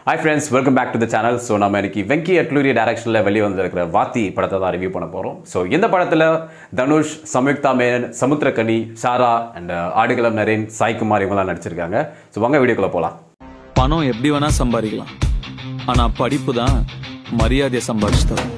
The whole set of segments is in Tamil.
hi friends welcome back to the channel so நம்ம இன்னைக்கு வெங்கி அட்லூரி டைரக்ஷனில் வெளியே வந்திருக்கிற வாத்தி படத்தை தான் ரிவ்யூ பண்ண போகிறோம் ஸோ இந்த படத்தில் தனுஷ் சம்யுக்தா மேனன் சமுத்திரகனி ஷாரா அண்ட் ஆடுகளம் நரேன் சாய்குமார் இவங்கெல்லாம் நடிச்சிருக்காங்க ஸோ வாங்க வீடியோக்குள்ளே போகலாம் பணம் எப்படி வேணா சம்பாதிக்கலாம் ஆனா படிப்பு தான் மரியாதையை சம்பாதிச்சு தரும்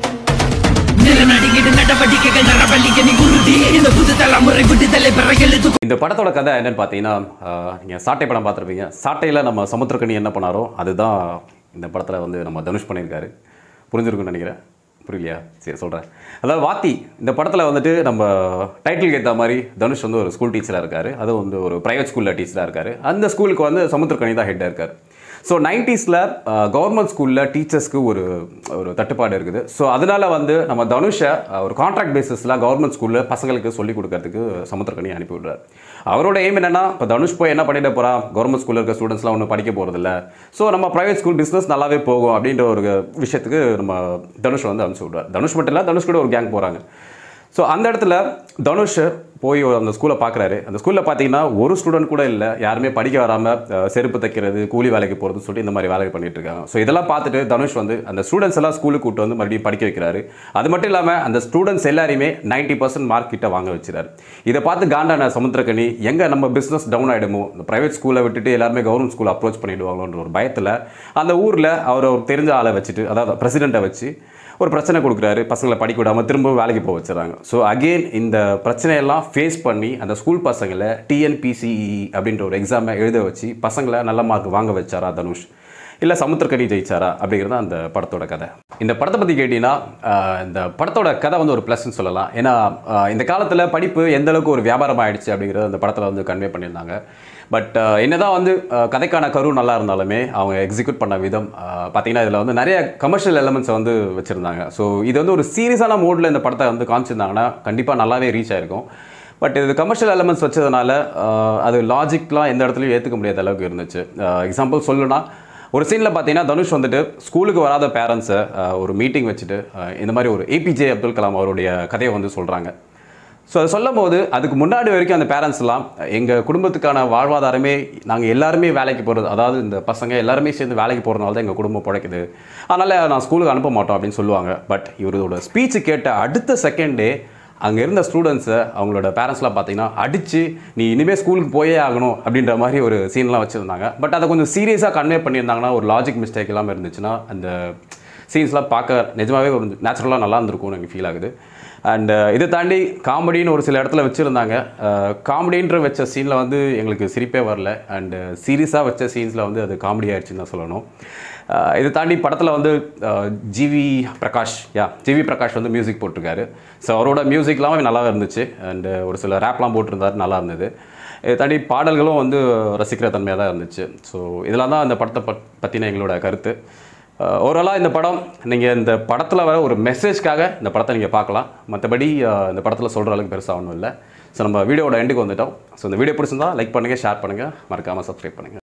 நிலநடுங்கிடு நடவடிக்கைகள் நரவழிக்க நீ உறுதி இந்த புது தலைமுறை விடுதலை பெற எழுது இந்த படத்தோட கதை என்னன்னு பார்த்தீங்கன்னா நீங்கள் சாட்டை படம் பார்த்துருப்பீங்க சாட்டையில் நம்ம சமுத்திரக்கனி என்ன பண்ணாரோ அதுதான் இந்த படத்தில் வந்து நம்ம தனுஷ் பண்ணியிருக்காரு புரிஞ்சிருக்கும்னு நினைக்கிறேன் புரியலையா சரி சொல்கிறேன் அதாவது வாத்தி இந்த படத்தில் வந்துட்டு நம்ம டைட்டிலுக்கு ஏற்ற மாதிரி தனுஷ் வந்து ஒரு ஸ்கூல் டீச்சராக இருக்கார் அதுவும் வந்து ஒரு ப்ரைவேட் ஸ்கூலில் டீச்சராக இருக்கார் அந்த ஸ்கூலுக்கு வந்து சமுத்திரக்கனி தான் ஹெட்டாக இருக்கார் ஸோ நைன்டிஸில் கவர்மெண்ட் ஸ்கூலில் டீச்சர்ஸ்க்கு ஒரு ஒரு தட்டுப்பாடு இருக்குது ஸோ அதனால வந்து நம்ம தனுஷை அஹ், ஒரு கான்ட்ராக்ட் பேசிஸில் கவர்மெண்ட் ஸ்கூலில் பசங்களுக்கு சொல்லிக் கொடுக்கறதுக்கு சமுத்திரக்கனி அனுப்பி விடுறாரு அவரோட எய்ம் என்னன்னா இப்போ தனுஷ் போய் என்ன பண்ணிட போறா கவர்மெண்ட் ஸ்கூலில் இருக்க ஸ்டூடெண்ட்ஸ்லாம் ஒன்றும் படிக்க போகிறதில்ல ஸோ நம்ம ப்ரைவேட் ஸ்கூல் பிஸ்னஸ் நல்லாவே போகும் அப்படின்ற ஒரு விஷயத்துக்கு நம்ம தனுஷ் வந்து அனுப்பிச்சு விடுறாரு தனுஷ் மட்டும் இல்லை தனுஷ் கூட ஒரு கேங் போகிறாங்க ஸோ அந்த இடத்துல தனுஷ் போய் ஒரு அந்த ஸ்கூலை பார்க்குறாரு அந்த ஸ்கூலில் பார்த்தீங்கன்னா ஒரு ஸ்டூடெண்ட் கூட இல்லை யாருமே படிக்க வராமல் செருப்பு தைக்கிறது கூலி வேலைக்கு போகிறதுன்னு சொல்லிட்டு இந்த மாதிரி வேலைக்கு பண்ணிட்டு இருக்காங்க ஸோ இதெல்லாம் பார்த்துட்டு தனுஷ் வந்து அந்த ஸ்டூடெண்ட்ஸ் எல்லாம் ஸ்கூலுக்கு கூட்டு வந்து மறுபடியும் படிக்க வைக்கிறாரு அது மட்டும் இல்லாமல் அந்த ஸ்டூடெண்ட்ஸ் எல்லாரையுமே நைன்ட்டி பர்சன்ட் மார்க் கிட்ட வாங்க வச்சுறாரு இதை பார்த்து காண்டான சமுத்திரக்கனி எங்கே நம்ம பிஸ்னஸ் டவுன் ஆகிடுமோ இந்த ப்ரைவேட் ஸ்கூலை விட்டுட்டு எல்லாருமே கவர்மெண்ட் ஸ்கூல் அப்ரோச் பண்ணிடுவாங்களோன்ற ஒரு பயத்தில் அந்த ஊரில் அவர் ஒரு தெரிஞ்ச ஆளை வச்சுட்டு அதாவது பிரசிடெண்ட்டை வச்சு ஒரு பிரச்சனை கொடுக்குறாரு பசங்களை படிக்க விடாமல் திரும்ப வேலைக்கு போக வச்சுறாங்க ஸோ அகெயின் இந்த பிரச்சனையெல்லாம் ஃபேஸ் பண்ணி அந்த ஸ்கூல் பசங்களை டிஎன்பிசிஇ அப்படின்ற ஒரு எக்ஸாமை எழுத வச்சு பசங்களை நல்ல மார்க் வாங்க வச்சாரா தனுஷ் இல்லை சமுத்திரக்கனி ஜெயிச்சாரா அப்படிங்கிறது தான் அந்த படத்தோட கதை இந்த படத்தை பற்றி கேட்டிங்கன்னா ஆஹ், இந்த படத்தோட கதை வந்து ஒரு ப்ளஸ்ன்னு சொல்லலாம் ஏன்னா ஆஹ், இந்த காலத்தில் படிப்பு எந்த அளவுக்கு ஒரு வியாபாரம் ஆயிடுச்சு அப்படிங்கிறத அந்த படத்தில் வந்து கன்வே பண்ணியிருந்தாங்க பட் என்னதான் வந்து ஆஹ், கதைக்கான கரு நல்லா இருந்தாலுமே அவங்க எக்ஸிக்யூட் பண்ண விதம் ஆஹ், பார்த்தீங்கன்னா இதில் வந்து நிறைய கமர்ஷியல் எலமெண்ட்ஸை வந்து வச்சுருந்தாங்க ஸோ இது வந்து ஒரு சீரியஸான மோடில் இந்த படத்தை வந்து காமிச்சிருந்தாங்கன்னா கண்டிப்பாக நல்லாவே ரீச் ஆயிருக்கும் பட் இது கமர்ஷியல் எலமெண்ட்ஸ் வச்சதுனால ஆஹ், அது லாஜிக்லாம் எந்த இடத்துலையும் ஏற்றுக்க முடியாத அளவுக்கு இருந்துச்சு எக்ஸாம்பிள் சொல்லணும்னா ஒரு சீனில் பார்த்தீங்கன்னா தனுஷ் வந்துட்டு ஸ்கூலுக்கு வராத பேரண்ட்ஸை ஒரு மீட்டிங் வச்சுட்டு ஆஹ், இந்த மாதிரி ஒரு ஏபிஜே அப்துல் கலாம் அவருடைய கதையை வந்து சொல்கிறாங்க ஸோ அதை சொல்லும் போது அதுக்கு முன்னாடி வரைக்கும் அந்த பேரண்ட்ஸ்லாம் எங்கள் குடும்பத்துக்கான வாழ்வாதாரமே நாங்கள் எல்லாருமே வேலைக்கு போகிறது அதாவது இந்த பசங்க எல்லாருமே சேர்ந்து வேலைக்கு போகிறதுனால தான் எங்கள் குடும்பம் பிழைக்குது அதனால் நான் ஸ்கூலுக்கு அனுப்ப மாட்டோம் அப்படின்னு சொல்லுவாங்க பட் இவரோட ஸ்பீச் கேட்ட அடுத்த செகண்டே அங்கே இருந்த ஸ்டூடெண்ட்ஸை அவங்களோட பேரண்ட்ஸ்லாம் பார்த்தீங்கன்னா அடித்து நீ இனிமேல் ஸ்கூலுக்கு போயே ஆகணும் அப்படின்ற மாதிரி ஒரு சீன்லாம் வச்சுருந்தாங்க பட் அதை கொஞ்சம் சீரியஸாக கன்வே பண்ணியிருந்தாங்கன்னா ஒரு லாஜிக் மிஸ்டேக் இல்லாமல் இருந்துச்சுன்னா அந்த சீன்ஸ்லாம் பார்க்க நிஜமாவே ஒரு நேச்சுரலாக நல்லா இருந்திருக்கும்னு எனக்கு ஃபீல் ஆகுது அண்ட் இதை தாண்டி காமெடின்னு ஒரு சில இடத்துல வச்சுருந்தாங்க காமெடின்ற வச்ச சீனில் வந்து எங்களுக்கு சிரிப்பே வரல அண்டு சீரியஸாக வச்ச சீன்ஸில் வந்து அது காமெடி ஆயிடுச்சுன்னு தான் சொல்லணும் அஹ் இதை தாண்டி படத்தில் வந்து அஹ், GV Prakash yeah GV Prakash வந்து மியூசிக் போட்டிருக்காரு ஸோ அவரோட மியூசிக்லாம் நல்லா இருந்துச்சு அண்டு ஒரு சில ரேப்லாம் போட்டிருந்தாரு நல்லா இருந்தது இதை தாண்டி பாடல்களும் வந்து ரசிக்கிற தன்மையாக தான் இருந்துச்சு ஸோ இதெல்லாம் தான் அந்த படத்தை பத் பற்றின எங்களோட கருத்து ஓவராலாக இந்த படம் நீங்கள் இந்த படத்தில் வர ஒரு மெசேஜ்க்காக இந்த படத்தை நீங்கள் பார்க்கலாம் மற்றபடி அஹ், இந்த படத்தில் சொல்கிற அளவுக்கு பெருசாக ஒன்றும் இல்லை ஸோ நம்ம வீடியோட எண்டுக்கு வந்துட்டோம் ஸோ இந்த வீடியோ பிடிச்சிருந்தா லைக் பண்ணுங்கள் ஷேர் பண்ணுங்கள் மறக்காமல் சப்ஸ்கிரைப் பண்ணுங்கள்